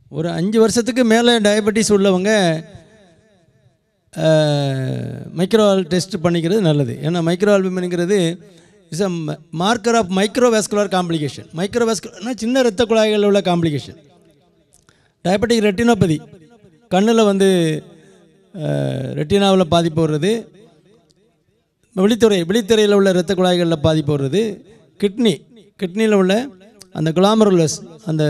ஒரு அஞ்சு வருஷத்துக்கு மேலே டயபெட்டிஸ் உள்ளவங்க மைக்ரோஆல் டெஸ்ட் பண்ணிக்கிறது நல்லது ஏன்னா மைக்ரோ ஆல்புமின்ங்கிறது is a marker of microvascular complication மைக்ரோவாஸ்குலர்னா சின்ன இரத்த குழாய்களில் உள்ள காம்ப்ளிகேஷன் டயபெட்டிக் ரெட்டினோபதி கண்ணில் வந்து ரெட்டினாவில் பாதிப்பு வருது விழித்துறை விழித்துறையில் உள்ள இரத்த குழாய்களில் பாதிப்பு வருது கிட்னி கிட்னியில் உள்ள அந்த குளாமருலஸ் அந்த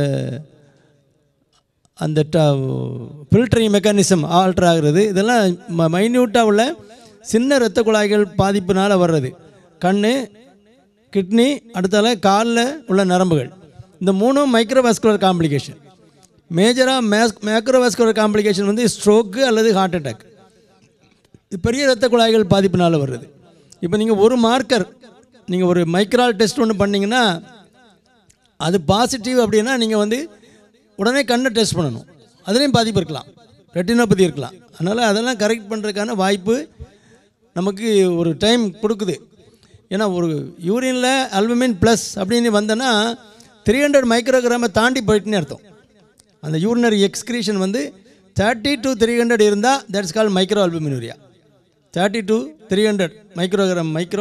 அந்த ஃபில்டரிங் மெக்கானிசம் ஆல்டர் ஆகிறது இதெல்லாம் மைன்யூட்டாக உள்ள சின்ன இரத்த குழாய்கள் பாதிப்புனால் வர்றது கண் கிட்னி அடுத்தால காலில் உள்ள நரம்புகள் இந்த மூணும் மைக்ரோவாஸ்குலர் காம்ப்ளிகேஷன் மேஜராக மேஸ் மேக்ரோவாஸ்குலர் காம்ப்ளிகேஷன் வந்து ஸ்ட்ரோக்கு அல்லது ஹார்ட் அட்டாக் இது பெரிய இரத்த குழாய்கள் பாதிப்புனால் வருது இப்போ நீங்கள் ஒரு மார்க்கர் நீங்கள் ஒரு மைக்ரால் டெஸ்ட் ஒன்று பண்ணிங்கன்னா அது பாசிட்டிவ் அப்படின்னா நீங்கள் வந்து உடனே கண்ணை டெஸ்ட் பண்ணணும் அதுலேயும் பாதிப்பு இருக்கலாம் ரெட்டினோபதி இருக்கலாம் அதனால் அதெல்லாம் கரெக்ட் பண்ணுறதுக்கான வாய்ப்பு நமக்கு ஒரு டைம் கொடுக்குது ஏன்னா ஒரு யூரினில் அல்பமின் ப்ளஸ் அப்படின்னு வந்தோன்னா த்ரீ ஹண்ட்ரட் மைக்ரோகிராமை தாண்டி போயிட்டுன்னு அர்த்தம் அந்த யூரினரி எக்ஸ்கிரீஷன் வந்து தேர்ட்டி டு த்ரீ ஹண்ட்ரட் இருந்தால் that's call micro albuminuria thirty to three hundred microgram micro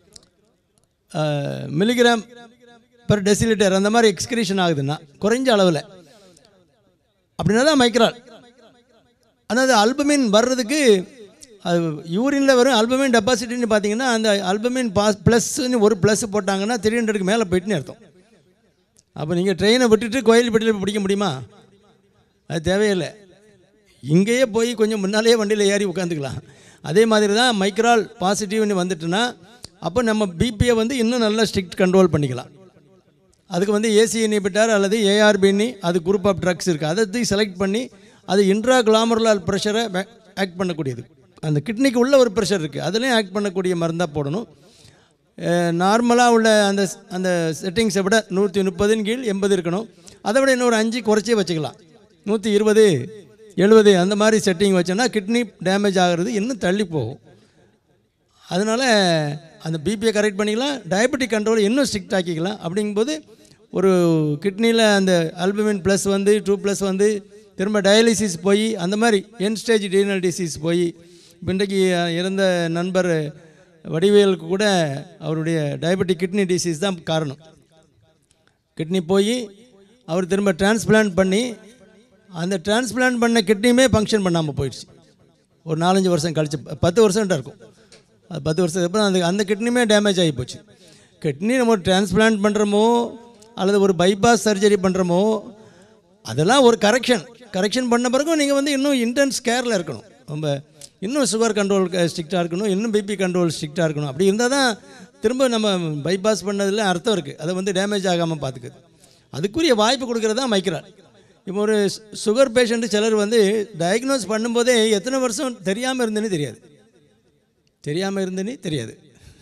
milligram per decilitre அந்த மாதிரி எக்ஸ்கிரீஷன் ஆகுதுன்னா குறைஞ்ச அளவில் அப்படின்னா தான் மைக்ரால் ஆனால் அது அல்பமின் வர்றதுக்கு அது யூரினில் வரும் அல்பமின் டெபாசிட்டின்னு பார்த்தீங்கன்னா அந்த அல்பமின் பாஸ் ப்ளஸ்ன்னு ஒரு ப்ளஸ் போட்டாங்கன்னா த்ரீ ஹண்ட்ரடுக்கு மேலே போயிட்டுன்னு அர்த்தம் அப்போ நீங்கள் ட்ரெயினை விட்டுட்டு கோயில்பட்டியில் பிடிக்க முடியுமா அது தேவையில்லை இங்கேயே போய் கொஞ்சம் முன்னாலேயே வண்டியில் ஏறி உட்காந்துக்கலாம் அதே மாதிரி தான் மைக்ரால் பாசிட்டிவ்னு வந்துட்டுன்னா அப்போ நம்ம பிபியை வந்து இன்னும் நல்லா ஸ்ட்ரிக்ட் கண்ட்ரோல் பண்ணிக்கலாம் அதுக்கு வந்து ஏசி இனிபிட்டார் அல்லது ஏஆர்பின்னு அது குரூப் ஆஃப் ட்ரக்ஸ் இருக்குது அதை செலக்ட் பண்ணி அது இன்ட்ரா கிளாமருலால் ப்ரெஷரை ஆக்ட் பண்ணக்கூடியது அந்த கிட்னிக்கு உள்ள ஒரு ப்ரெஷர் இருக்குது அதுலேயும் ஆக்ட் பண்ணக்கூடிய மருந்தாக போடணும் நார்மலாக உள்ள அந்த அந்த செட்டிங்ஸை விட நூற்றி முப்பதின் கீழ் எண்பது இருக்கணும் அதை விட இன்னொரு அஞ்சு குறைச்சே வச்சுக்கலாம் நூற்றி இருபது எழுபது அந்த மாதிரி செட்டிங் வச்சோன்னா கிட்னி டேமேஜ் ஆகிறது இன்னும் தள்ளி போகும் அதனால் அந்த பிபியை கரெக்ட் பண்ணிக்கலாம் டயபெட்டிக் கண்ட்ரோல் இன்னும் ஸ்ட்ரிக்ட் ஆக்கிக்கலாம் அப்படிங்கும்போது ஒரு கிட்னியில் அந்த அல்பமின் ப்ளஸ் வந்து டூ ப்ளஸ் வந்து திரும்ப டயாலிசிஸ் போய் அந்த மாதிரி என் ஸ்டேஜ் ரீனல் டிசீஸ் போய் இப்போ இன்றைக்கு இறந்த நண்பர் வடிவேலுக்கு கூட அவருடைய டயபெட்டிக் கிட்னி டிசீஸ் தான் காரணம் கிட்னி போய் அவர் திரும்ப டிரான்ஸ்பிளான்ட் பண்ணி அந்த டிரான்ஸ்பிளான்ட் பண்ண கிட்னியுமே ஃபங்க்ஷன் பண்ணாமல் போயிடுச்சு ஒரு நாலஞ்சு வருஷம் கழிச்சு பத்து வருஷம்ட்ட இருக்கும் அது பத்து வருஷத்துக்கு அப்புறம் அந்த அந்த கிட்னியுமே டேமேஜ் ஆகி போச்சு கிட்னி நம்ம டிரான்ஸ்பிளான்ட் பண்ணுறோமோ அல்லது ஒரு பைபாஸ் சர்ஜரி பண்ணுறோமோ அதெல்லாம் ஒரு கரெக்ஷன் கரெக்ஷன் பண்ண பிறகும் நீங்கள் வந்து இன்னும் இன்டென்ஸ் கேரில் இருக்கணும் ரொம்ப இன்னும் சுகர் கண்ட்ரோல் ஸ்ட்ரிக்டாக இருக்கணும் இன்னும் பிபி கண்ட்ரோல் ஸ்ட்ரிக்டாக இருக்கணும் அப்படி இருந்தால் தான் திரும்ப நம்ம பைபாஸ் பண்ணதில் அர்த்தம் இருக்குது அதை வந்து டேமேஜ் ஆகாமல் பார்த்துக்குது அதுக்குரிய வாய்ப்பு கொடுக்குறது தான் மைக்ரால் இப்போ ஒரு சுகர் பேஷண்ட்டு சிலர் வந்து டயக்னோஸ் பண்ணும்போதே எத்தனை வருஷம் தெரியாமல் இருந்தேன்னு தெரியாது தெரியாமல் இருந்தேன்னு தெரியாது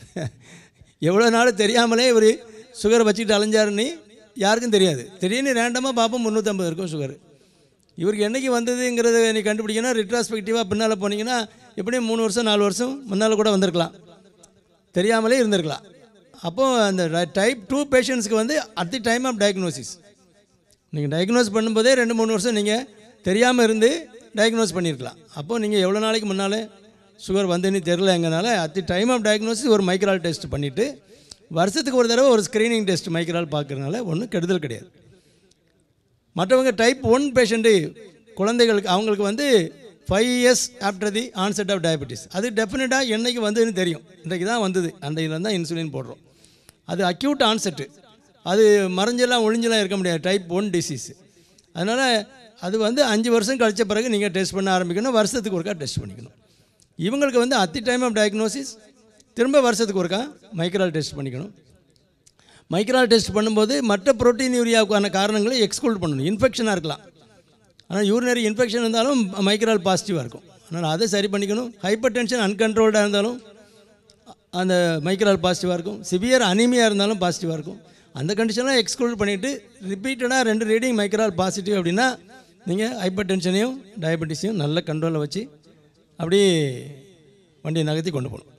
எவ்வளோ நாள் தெரியாமலே இவர் சுகரை வச்சுக்கிட்டு அலைஞ்சாருன்னு யாருக்கும் தெரியாது திடீர்னு ரேண்டமாக பார்ப்போம் முந்நூற்றம்பது இருக்கும் சுகர் இவருக்கு என்றைக்கு வந்ததுங்கிறத நீ கண்டுபிடிக்கணும் ரிட்ராஸ்பெக்டிவாக பின்னால் போனீங்கன்னா எப்படியும் மூணு வருஷம் நாலு வருஷம் முன்னால் கூட வந்திருக்கலாம் தெரியாமலே இருந்திருக்கலாம் அப்போது அந்த டைப் டூ பேஷண்ட்ஸ்க்கு வந்து at the time of diagnosis நீங்கள் டயக்னோஸ் பண்ணும்போதே ரெண்டு மூணு வருஷம் நீங்கள் தெரியாமல் இருந்து டயக்னோஸ் பண்ணியிருக்கலாம் அப்போது நீங்கள் எவ்வளோ நாளைக்கு முன்னால் சுகர் வந்துன்னு தெரிலங்கனால at the time of diagnosis ஒரு மைக்ரால் டெஸ்ட் பண்ணிவிட்டு வருஷத்துக்கு ஒரு தடவை ஒரு ஸ்க்ரீனிங் டெஸ்ட் மைக்ரால் பார்க்குறதுனால ஒன்றும் கெடுதல் கிடையாது மற்றவங்க டைப் ஒன் பேஷண்ட்டு குழந்தைகளுக்கு அவங்களுக்கு வந்து five years after the onset of diabetes அது டெஃபினட்டாக என்னைக்கு வந்ததுன்னு தெரியும் இன்றைக்கு தான் வந்தது அன்றையில தான் இன்சுலின் போடுறோம் அது அக்யூட் ஆன்செட்டு அது மறைஞ்செல்லாம் ஒழிஞ்செல்லாம் இருக்க முடியாது டைப் ஒன் டிசீஸ் அதனால் அது வந்து அஞ்சு வருஷம் கழித்த பிறகு நீங்கள் டெஸ்ட் பண்ண ஆரம்பிக்கணும் வருஷத்துக்கு ஒருக்கா டெஸ்ட் பண்ணிக்கணும் இவங்களுக்கு வந்து at the time of diagnosis திரும்ப வருஷத்துக்கு ஒருக்கா மைக்ரால் டெஸ்ட் பண்ணிக்கணும் மைக்ரால் டெஸ்ட் பண்ணும்போது மற்ற புரோட்டீன் யூரியாவுக்கான காரணங்களை எக்ஸ்க்ளூட் பண்ணணும் இன்ஃபெக்ஷனாக இருக்கலாம் ஆனால் யூரினரி இன்ஃபெக்ஷன் இருந்தாலும் மைக்ரால் பாசிட்டிவாக இருக்கும் அதனால் அதை சரி பண்ணிக்கணும் ஹைப்பர் டென்ஷன் அன்கண்ட்ரோல்டாக இருந்தாலும் அந்த மைக்ரால் பாசிட்டிவாக இருக்கும் சிவியர் அனிமியாக இருந்தாலும் பாசிட்டிவாக இருக்கும் அந்த கண்டிஷன்லாம் எக்ஸ்க்ளூட் பண்ணிவிட்டு ரிப்பீட்டடாக ரெண்டு ரீடிங் மைக்ரால் பாசிட்டிவ் அப்படின்னா நீங்கள் ஹைப்பர் டென்ஷனையும் டயபெட்டிஸையும் நல்ல கண்ட்ரோலில் வச்சு அப்படியே வண்டியை நகர்த்தி கொண்டு போகணும்